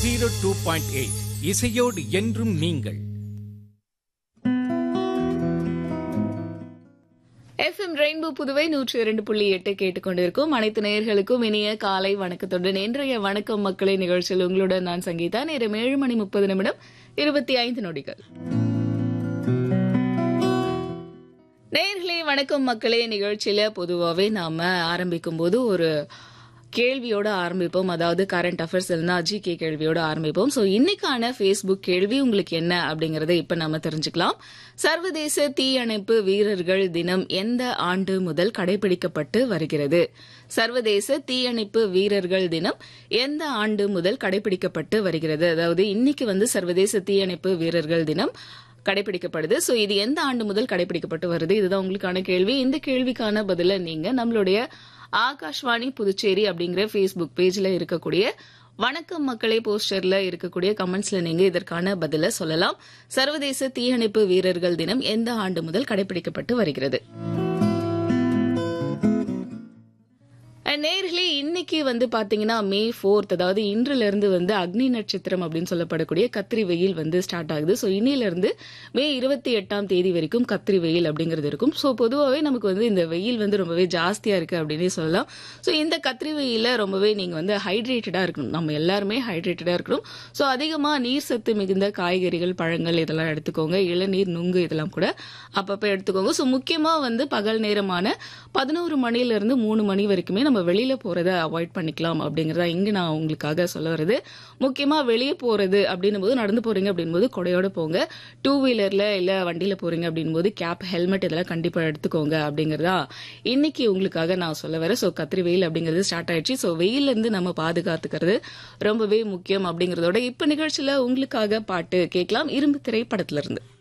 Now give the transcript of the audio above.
zero two point eight இசையோடு என்றும் நீங்கள் எஃப்எம் ரெயின்போ புதுவை நூற்றி இரண்டு புள்ளி எட்டு கேட்டுக்கொண்டிருக்கும் அனைத்து நேயர்களுக்கும் இனிய காலை வணக்கத்துடன் இன்றைய வணக்கம் மக்களை நிகழ்ச்சியில் உங்களுடன் நான் சங்கீதா நேரம் ஏழு மணி முப்பது நிமிடம் இருபத்தி ஐந்து நொடிகள் நேயர்களே வணக்கம் மக்களே நிகழ்ச்சியில பொதுவாகவே நாம ஆரம்பிக்கும் போது ஒரு கேள்வியோட ஆரம்பிப்போம் அதாவது கரண்ட் அஃபேர்ஸ் இல்லைன்னா ஜிகே கேள்வியோட ஆரம்பிப்போம் ஸோ இன்னைக்கான ஃபேஸ்புக் கேள்வி உங்களுக்கு என்ன அப்படிங்கறத இப்ப நாம தெரிஞ்சுக்கலாம் சர்வதேச தீயணைப்பு வீரர்கள் தினம் எந்த ஆண்டு முதல் கடைபிடிக்கப்பட்டு வருகிறது சர்வதேச தீயணைப்பு வீரர்கள் தினம் எந்த ஆண்டு முதல் கடைபிடிக்கப்பட்டு வருகிறது அதாவது இன்னைக்கு வந்து சர்வதேச தீயணைப்பு வீரர்கள் தினம் கடைபிடிக்கப்படுது சோ இது எந்த ஆண்டு முதல் கடைபிடிக்கப்பட்டு வருது இதுதான் உங்களுக்கான கேள்வி இந்த கேள்விக்கான பதில நீங்க நம்மளுடைய ஆகாஷ்வாணி புதுச்சேரி அப்படிங்கிற ஃபேஸ்புக் பேஜ்ல இருக்கக்கூடிய வணக்கம் மக்களே போஸ்டர்ல இருக்கக்கூடிய கமெண்ட்ஸ்ல நீங்க இதற்கான பதில சொல்லலாம் சர்வதேச தீயணைப்பு வீரர்கள் தினம் எந்த ஆண்டு முதல் கடைபிடிக்கப்பட்டு வருகிறது And நேயர்களே இன்னைக்கு வந்து பாத்தீங்கன்னா மே ஃபோர்த் அதாவது இன்றுல இருந்து வந்து அக்னி நட்சத்திரம் அப்படின்னு சொல்லப்படக்கூடிய கத்திரி வெயில் வந்து ஸ்டார்ட் ஆகுது ஸோ இன்னையில இருந்து மே இருபத்தி எட்டாம் தேதி வரைக்கும் கத்திரி வெயில் அப்படிங்கிறது இருக்கும் ஸோ பொதுவாகவே நமக்கு வந்து இந்த வெயில் வந்து ரொம்பவே ஜாஸ்தியா இருக்கு அப்படின்னே சொல்லலாம் ஸோ இந்த கத்திரி வெயில ரொம்பவே நீங்க வந்து ஹைட்ரேட்டடா இருக்கணும் நம்ம எல்லாருமே ஹைட்ரேட்டடா இருக்கணும் ஸோ அதிகமா நீர் சத்து மிகுந்த காய்கறிகள் பழங்கள் இதெல்லாம் எடுத்துக்கோங்க இளநீர் நுங்கு இதெல்லாம் கூட அப்பப்போ எடுத்துக்கோங்க ஸோ முக்கியமா வந்து பகல் நேரமான பதினோரு மணில இருந்து மூணு மணி வரைக்குமே நம்ம வெளியில போறத அவாய்ட் பண்ணிக்கலாம் அப்படிங்கறத இங்க நான் உங்களுக்காக சொல்ல வருது முக்கியமா வெளியே போறது அப்படின்னும் போது நடந்து போறீங்க அப்படின்னும் போது கொடையோட போங்க டூ வீலர்ல இல்ல வண்டியில போறீங்க அப்படின்னும் போது கேப் ஹெல்மெட் இதெல்லாம் கண்டிப்பா எடுத்துக்கோங்க அப்படிங்கறதா இன்னைக்கு உங்களுக்காக நான் சொல்ல வரேன் ஸோ கத்திரி வெயில் அப்படிங்கிறது ஸ்டார்ட் ஆயிடுச்சு ஸோ வெயில்ல இருந்து நம்ம பாதுகாத்துக்கிறது ரொம்பவே முக்கியம் அப்படிங்கறதோட இப்ப நிகழ்ச்சியில உங்களுக்காக பாட்டு கேட்கலாம் இரும்பு திரைப்படத்துல இருந்து